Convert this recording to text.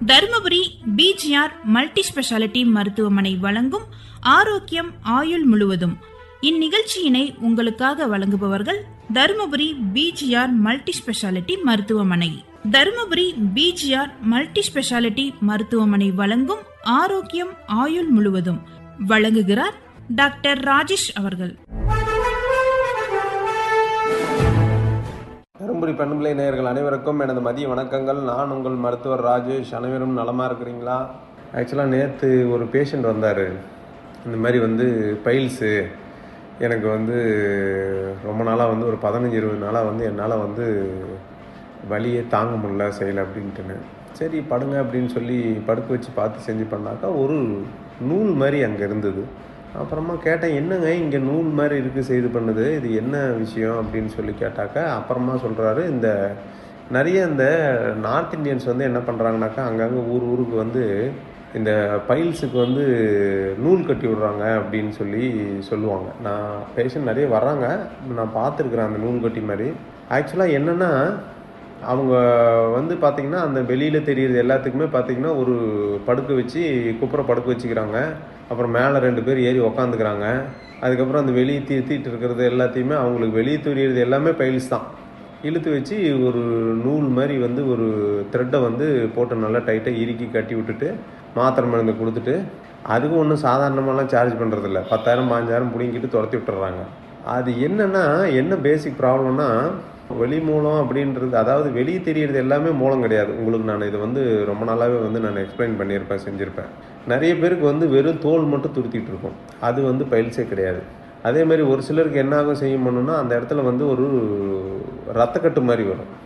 Dharmapuri PGR multi speciality மருத்துவமனை வழங்கும் ஆரோக்கியம் ஆயுள் முழுவதும் இந்நிகழ்ச்சியினை உங்களுக்காக வழங்குபவர்கள் தருமபுரி பிஜிஆர் மல்டி ஸ்பெஷாலிட்டி மருத்துவமனை தருமபுரி பிஜிஆர் மல்டி ஸ்பெஷாலிட்டி மருத்துவமனை வழங்கும் ஆரோக்கியம் ஆயுள் முழுவதும் வழங்குகிறார் டாக்டர் ராஜேஷ் அவர்கள் தருமபுரி பெண்பிள்ளை நேயர்கள் அனைவருக்கும் எனது மதிய வணக்கங்கள் நான் உங்கள் மருத்துவர் ராஜேஷ் அனைவரும் நலமாக இருக்கிறீங்களா ஆக்சுவலாக நேற்று ஒரு பேஷண்ட் வந்தார் இந்த மாதிரி வந்து பைல்ஸு எனக்கு வந்து ரொம்ப நாளாக வந்து ஒரு பதினஞ்சு இருபது நாளாக வந்து என்னால் வந்து வலியே தாங்க முடியல செய்யலை அப்படின்ட்டுன்னு சரி படுங்க அப்படின்னு சொல்லி படுக்க வச்சு பார்த்து செஞ்சு பண்ணாக்கா ஒரு நூல் மாதிரி அங்கே இருந்தது அப்புறமா கேட்டேன் என்னங்க இங்கே நூல் மாதிரி இருக்குது செய்து பண்ணுது இது என்ன விஷயம் அப்படின்னு சொல்லி கேட்டாக்கா அப்புறமா சொல்கிறாரு இந்த நிறைய இந்த நார்த் இந்தியன்ஸ் வந்து என்ன பண்ணுறாங்கனாக்கா அங்கங்கே ஊர் ஊருக்கு வந்து இந்த பைல்ஸுக்கு வந்து நூல் கட்டி விடுறாங்க அப்படின்னு சொல்லி சொல்லுவாங்க நான் பேஷண்ட் நிறைய வர்றாங்க நான் பார்த்துருக்குறேன் அந்த நூல் கட்டி மாதிரி ஆக்சுவலாக என்னென்னா அவங்க வந்து பார்த்திங்கன்னா அந்த வெளியில் தெரியுறது எல்லாத்துக்குமே பார்த்திங்கன்னா ஒரு படுக்க வச்சு குப்புற படுக்க வச்சுக்கிறாங்க அப்புறம் மேலே ரெண்டு பேர் ஏறி உக்காந்துக்கிறாங்க அதுக்கப்புறம் அந்த வெளியே தீர்த்திட்டு இருக்கிறது எல்லாத்தையுமே அவங்களுக்கு வெளியே தெரியறது எல்லாமே பைல்ஸ் தான் இழுத்து வச்சு ஒரு நூல் மாதிரி வந்து ஒரு த்ரெட்டை வந்து போட்டு நல்லா டைட்டாக இறுக்கி கட்டி விட்டுட்டு மாத்திரை மருந்து கொடுத்துட்டு அதுக்கும் ஒன்றும் சாதாரணமாலாம் சார்ஜ் பண்ணுறதில்ல பத்தாயிரம் பாஞ்சாயிரம் பிடிங்கிட்டு துரத்தி விட்டுறாங்க அது என்னென்னா என்ன பேசிக் ப்ராப்ளம்னா வெளி மூலம் அப்படின்றது அதாவது வெளியே தெரியறது எல்லாமே மூலம் கிடையாது உங்களுக்கு நான் இதை வந்து ரொம்ப நாளாகவே வந்து நான் எக்ஸ்பிளைன் பண்ணியிருப்பேன் செஞ்சுருப்பேன் நிறைய பேருக்கு வந்து வெறும் தோல் மட்டும் துருத்திட்டு இருக்கும் அது வந்து பயில்ஸே கிடையாது அதே மாதிரி ஒரு சிலருக்கு என்ன ஆகும் செய்யும் பண்ணுன்னா அந்த இடத்துல வந்து ஒரு ரத்தக்கட்டு மாதிரி வரும்